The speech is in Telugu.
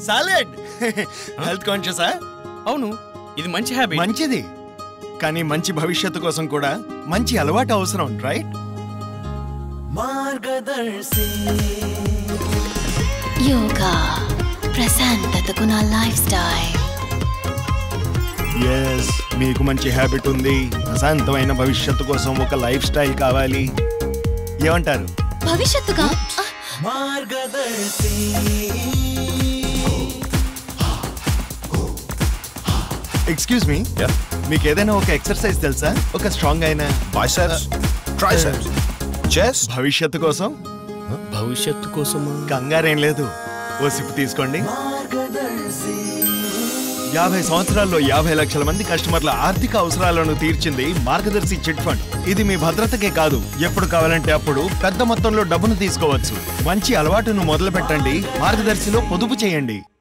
సాలెడ్ హెల్త్ కాన్షియసా అవును ఇది మంచి హ్యాబిట్ మంచిది కానీ మంచి భవిష్యత్తు కోసం కూడా మంచి అలవాటు అవసరం రైట్ యోగా ప్రశాంతతకు నా లైఫ్ స్టైల్ ఎస్ మీకు మంచి హ్యాబిట్ ఉంది ప్రశాంతమైన భవిష్యత్తు కోసం ఒక లైఫ్ స్టైల్ కావాలి ఏమంటారు భవిష్యత్తుగా ఎక్స్క్యూజ్ మీ Yeah. మీకు ఏదైనా ఒక ఎక్సర్సైజ్ తెలుసా ఒక స్ట్రాంగ్ అయిన Biceps, triceps, chest. భవిష్యత్తు కోసం భవిష్యత్తు కోసమా కంగారేం లేదు ఓ సిప్ తీసుకోండి యాభై సంవత్సరాల్లో యాభై లక్షల మంది కస్టమర్ల ఆర్థిక అవసరాలను తీర్చింది మార్గదర్శి చిట్ ఫండ్ ఇది మీ భద్రతకే కాదు ఎప్పుడు కావాలంటే అప్పుడు పెద్ద మొత్తంలో డబ్బును తీసుకోవచ్చు మంచి అలవాటును మొదలు పెట్టండి మార్గదర్శిలో పొదుపు చేయండి